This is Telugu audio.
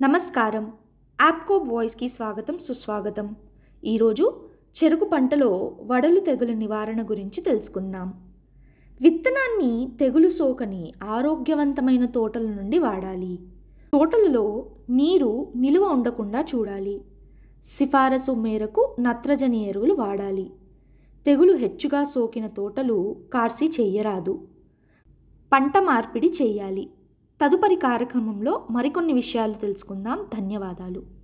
నమస్కారం యాప్కో వాయిస్కి స్వాగతం సుస్వాగతం ఈరోజు చెరుకు పంటలో వడలు తెగులు నివారణ గురించి తెలుసుకుందాం విత్తనాన్ని తెగులు సోకని ఆరోగ్యవంతమైన తోటల నుండి వాడాలి తోటలలో నీరు నిలువ ఉండకుండా చూడాలి సిఫారసు మేరకు నత్రజని ఎరువులు వాడాలి తెగులు హెచ్చుగా సోకిన తోటలు కార్సి చెయ్యరాదు పంట మార్పిడి చేయాలి తదుపరి కార్యక్రమంలో మరికొన్ని విషయాలు తెలుసుకుందాం ధన్యవాదాలు